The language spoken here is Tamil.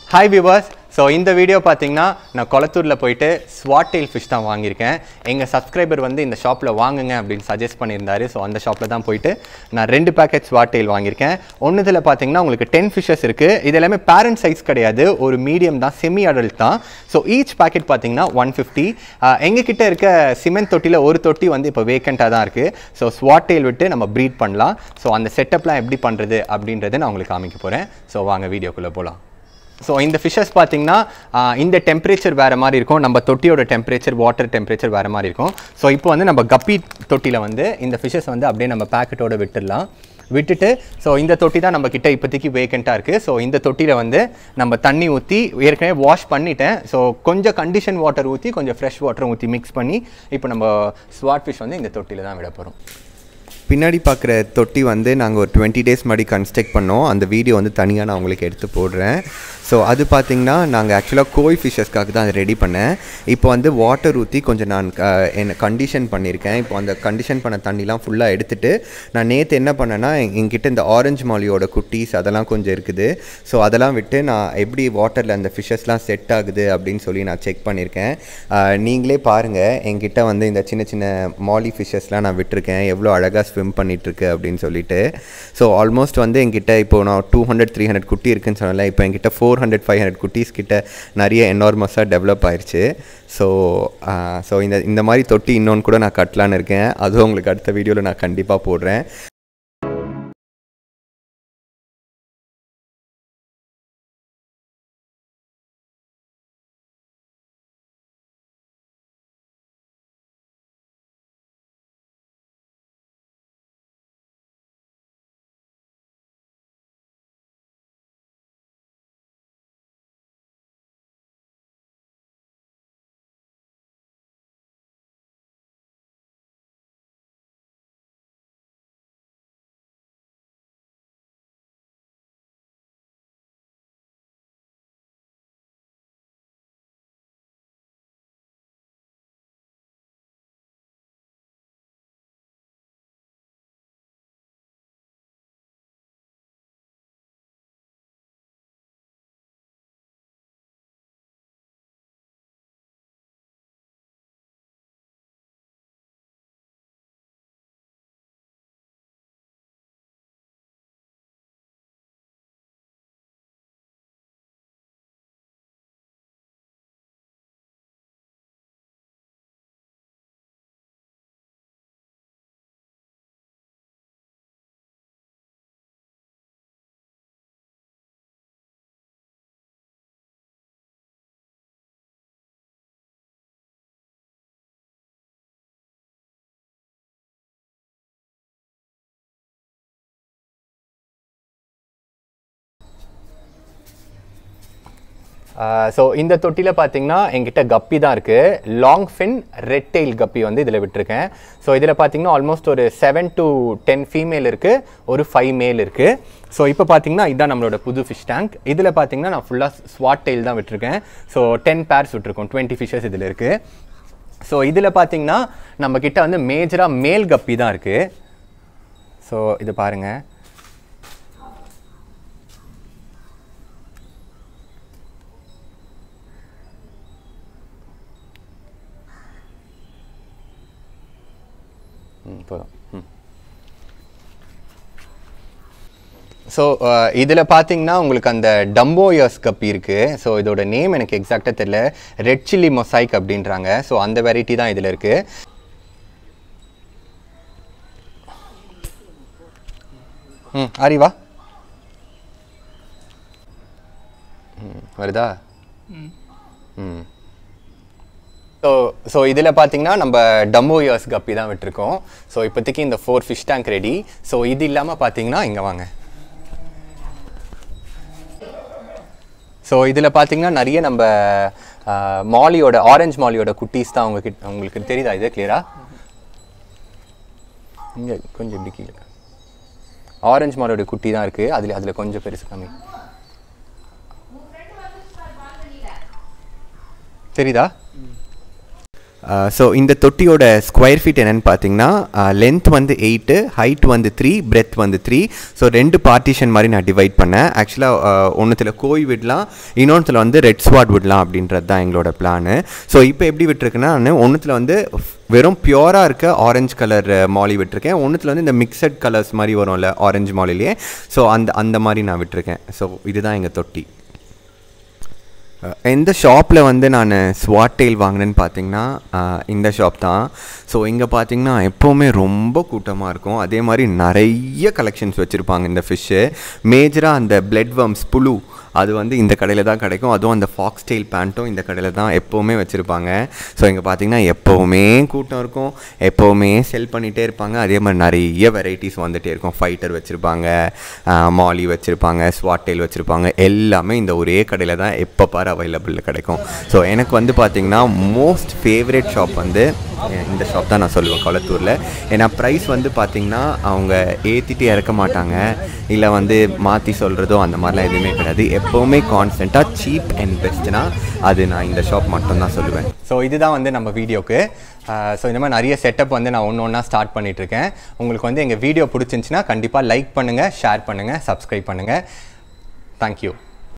ஹாய் வியூவர்ஸ் ஸோ இந்த வீடியோ பார்த்தீங்கன்னா நான் கொளத்தூரில் போயிட்டு ஸ்வாட் டெயில் ஃபிஷ் தான் வாங்கியிருக்கேன் எங்கள் சப்ஸ்கிரைபர் வந்து இந்த ஷாப்பில் வாங்குங்க அப்படின்னு சஜஸ்ட் பண்ணியிருந்தாரு ஸோ அந்த ஷாப்பில் தான் போயிட்டு நான் ரெண்டு பேக்கெட் ஸ்வாட் டெயில் வாங்கியிருக்கேன் ஒன்றுத்தில் பார்த்தீங்கன்னா உங்களுக்கு டென் ஃபிஷஸ் இருக்குது இது எல்லாமே பேரண்ட் சைஸ் கிடையாது ஒரு மீடியம் தான் செமி அடல்ட் தான் ஸோ ஈச் பேக்கெட் பார்த்தீங்கன்னா ஒன் ஃபிஃப்டி எங்ககிட்ட இருக்க சிமெண்ட் தொட்டியில் ஒரு தொட்டி வந்து இப்போ வேக்கண்ட்டாக தான் இருக்குது ஸோ ஸ்வாட் டெயில் விட்டு நம்ம ப்ரீட் பண்ணலாம் ஸோ அந்த செட்டப்லாம் எப்படி பண்ணுறது அப்படின்றத நான் உங்களுக்கு காமிக்க போகிறேன் ஸோ வாங்க வீடியோக்குள்ளே போகலாம் ஸோ இந்த ஃபிஷஸ் பார்த்தீங்கன்னா ஆஹ், இந்த டெம்பரேச்சர் வேறு மாதிரி இருக்கும் நம்ம தொட்டியோட டெம்பரேச்சர் வாட்டர் டெம்பரேச்சர் வேறு மாதிரி இருக்கும் ஸோ இப்போ வந்து நம்ம கப்பி தொட்டியில் வந்து இந்த ஃபிஷஸ் வந்து அப்படியே நம்ம பேக்கெட்டோட விட்டுடலாம் விட்டுட்டு ஸோ இந்த தொட்டி தான் நம்ம கிட்ட இப்போதைக்கு வேக்கண்ட்டாக இருக்குது ஸோ இந்த தொட்டியில் வந்து நம்ம தண்ணி ஊற்றி ஏற்கனவே வாஷ் பண்ணிட்டேன் ஸோ கொஞ்சம் கண்டிஷன் வாட்டர் ஊற்றி கொஞ்சம் ஃப்ரெஷ் வாட்டர் ஊற்றி மிக்ஸ் பண்ணி இப்போ நம்ம ஸ்வாட் ஃபிஷ் வந்து இந்த தொட்டியில் தான் விட போகிறோம் பின்னாடி பார்க்குற தொட்டி வந்து நாங்கள் ஒரு டுவெண்ட்டி டேஸ் முன்னாடி கன்ஸ்ட்ரக்ட் பண்ணோம் அந்த வீடியோ வந்து தனியாக நான் உங்களுக்கு எடுத்து போடுறேன் ஸோ அது பார்த்தீங்கன்னா நாங்கள் ஆக்சுவலாக கோய் ஃபிஷஸ்க்காக தான் அதை ரெடி பண்ணேன் இப்போ வந்து வாட்டர் ஊற்றி கொஞ்சம் நான் க- என்ன கண்டிஷன் பண்ணியிருக்கேன் இப்போ அந்த கண்டிஷன் பண்ண தண்ணிலாம் ஃபுல்லாக எடுத்துட்டு நான் நேற்று என்ன பண்ணேன்னா எங்- எங்கிட்ட இந்த ஆரஞ்சு மாலியோட குட்டீஸ் அதெல்லாம் கொஞ்சம் இருக்குது ஸோ அதெல்லாம் விட்டு நான் எப்படி வாட்டரில் அந்த ஃபிஷஸ்லாம் செட் ஆகுது அப்படின்னு சொல்லி நான் செக் பண்ணியிருக்கேன் ஆஹ் நீங்களே பாருங்கள் என்கிட்ட வந்து இந்த சின்ன சின்ன மாலி ஃபிஷஸ்லாம் நான் விட்டிருக்கேன் எவ்வளோ அழகாக ஸ்விம் பண்ணிகிட்ருக்கு அப்படின்னு சொல்லிட்டு ஸோ ஆல்மோஸ்ட் வந்து என்கிட்ட இப்போ நான் டூ ஹண்ட்ரட் த்ரீ ஹண்ட்ரட் குட்டி இருக்குன்னு சொன்னல இப்போ என்கிட்ட ஃபோர் ஹண்ட்ரட் ஃபைவ் ஹண்ட்ரட் குட்டீஸ் கிட்ட நிறைய எனார்மஸாக டெவலப் ஆயிருச்சு ஸோ ஸோ இந்த இந்த மாதிரி தொட்டி இன்னொன்று கூட நான் கட்டலான்னு இருக்கேன் அதுவும் உங்களுக்கு அடுத்த வீடியோவில் நான் கண்டிப்பாக போடுறேன் ஸோ இந்த தொட்டியில் பார்த்தீங்கன்னா எங்கிட்ட கப்பி தான் இருக்குது லாங் ஃபின் ரெட் டெயில் கப்பி வந்து இதில் விட்டுருக்கேன் ஸோ இதில் பார்த்தீங்கன்னா ஆல்மோஸ்ட் ஒரு செவன் டு டென் ஃபீமேல் இருக்குது ஒரு ஃபைவ் மேல் இருக்குது ஸோ இப்போ பார்த்தீங்கன்னா இதுதான் நம்மளோட புது ஃபிஷ் டேங்க் இதில் பார்த்தீங்கன்னா நான் ஃபுல்லாக ஸ்வாட் டெயில் தான் விட்டுருக்கேன் ஸோ டென் பேர்ஸ் விட்டுருக்கோம் டுவெண்ட்டி ஃபிஷஸ் இதில் இருக்குது ஸோ இதில் பார்த்தீங்கன்னா நம்ம கிட்ட வந்து மேஜராக மேல் கப்பி தான் இருக்குது ஸோ இது பாருங்கள் ம் போதும் ம் ஸோ இதில் பார்த்தீங்கன்னா உங்களுக்கு அந்த டம்போயர்ஸ் கப்பி இருக்குது ஸோ இதோட நேம் எனக்கு எக்ஸாக்டாக தெரியல ரெட் சில்லி மொசைக் அப்படின்றாங்க ஸோ அந்த வெரைட்டி தான் இதில் இருக்குது ம் அறிவா ம் வருதா ம் ஸோ ஸோ இதில் பார்த்தீங்கன்னா நம்ம டம்போ இயர்ஸ் கப்பி தான் விட்டுருக்கோம் ஸோ இப்போதைக்கு இந்த four fish tank ready so இது இல்லாமல் பார்த்தீங்கன்னா இங்கே வாங்க ஸோ இதில் பார்த்தீங்கன்னா நிறைய நம்ம ஆஹ், மாலியோட ஆரஞ்சு மாலியோட குட்டீஸ் தான் உங்ககிட்ட உங்களுக்கு தெரியுதா இது கிளியரா இங்கே கொஞ்சம் இப்படி கீழே ஆரஞ்சு மாலியோட குட்டி தான் இருக்குது அதில் அதில் கொஞ்சம் பெருசு கம்மி தெரியுதா ஸோ இந்த தொட்டியோட ஸ்கொயர் ஃபீட் என்னென்னு பார்த்தீங்கன்னா லென்த் வந்து எயிட்டு ஹைட் வந்து த்ரீ பிரெத் வந்து த்ரீ ஸோ ரெண்டு பார்ட்டிஷன் மாதிரி நான் டிவைட் பண்ணேன் ஆக்சுவலாக ஒன்றுத்தில் கோய் விடலாம் இன்னொன்றுத்தில் வந்து ரெட் ஸ்வாட் விடலாம் அப்படின்றது தான் எங்களோட பிளானு ஸோ இப்போ எப்படி விட்டுருக்குன்னா நான் ஒன்றுத்தில் வந்து வெறும் பியூராக இருக்க ஆரஞ்சு கலர் மாலி விட்டுருக்கேன் ஒன்றுத்தில் வந்து இந்த மிக்சட் கலர்ஸ் மாதிரி வரும்ல ஆரஞ்சு மாலிலேயே ஸோ அந்த அந்த மாதிரி நான் விட்டுருக்கேன் ஸோ இதுதான் எங்கள் தொட்டி அஹ் எந்த ஷாப்பில் வந்து நான் ஸ்வாட் டெயில் வாங்கினேன்னு பார்த்தீங்கன்னா அஹ் இந்த ஷாப் தான் ஸோ இங்கே பார்த்தீங்கன்னா எப்போவுமே ரொம்ப கூட்டமாக இருக்கும் அதே மாதிரி நிறைய கலெக்ஷன்ஸ் வச்சுருப்பாங்க இந்த ஃபிஷ்ஷு மேஜராக அந்த பிளட் வம்ஸ் புழு அது வந்து இந்த கடையில் தான் கிடைக்கும் அதுவும் அந்த ஃபாக்ஸ் டெயில் பேண்ட்டும் இந்த கடையில் தான் எப்போவுமே வச்சுருப்பாங்க ஸோ இங்கே பார்த்தீங்கன்னா எப்போவுமே கூட்டம் இருக்கும் எப்போவுமே செல் பண்ணிகிட்டே இருப்பாங்க அதே மாதிரி நிறைய வெரைட்டிஸ் வந்துகிட்டே இருக்கும் ஃபைட்டர் வச்சுருப்பாங்க மாலி வச்சுருப்பாங்க ஸ்வாட் டெயில் வச்சுருப்பாங்க எல்லாமே இந்த ஒரே கடையில் தான் எப்போ பாரு அவைலபிளில் கிடைக்கும் ஸோ எனக்கு வந்து பார்த்திங்கன்னா மோஸ்ட் ஃபேவரட் ஷாப் வந்து அஹ் இந்த ஷாப் தான் நான் சொல்லுவேன் கொளத்தூரில் ஏன்னா ப்ரைஸ் வந்து பார்த்திங்கன்னா அவங்க ஏற்றிட்டு இறக்க மாட்டாங்க இல்லை வந்து மாற்றி சொல்கிறதோ அந்த மாதிரிலாம் எதுவுமே கிடையாது எப்போவுமே கான்ஸ்டண்ட்டாக சீப் அண்ட் பெஸ்ட்னா அது நான் இந்த ஷாப் மட்டும்தான் சொல்லுவேன் ஸோ இதுதான் வந்து நம்ம வீடியோக்கு ஸோ இந்த மாதிரி நிறைய செட்டப் வந்து நான் ஒன்று ஒன்றா ஸ்டார்ட் பண்ணிட்டு இருக்கேன் உங்களுக்கு வந்து எங்கள் வீடியோ பிடிச்சிருந்துச்சின்னா கண்டிப்பாக லைக் பண்ணுங்கள் ஷேர் பண்ணுங்கள் சப்ஸ்கிரைப் பண்ணுங்கள் தேங்க்யூ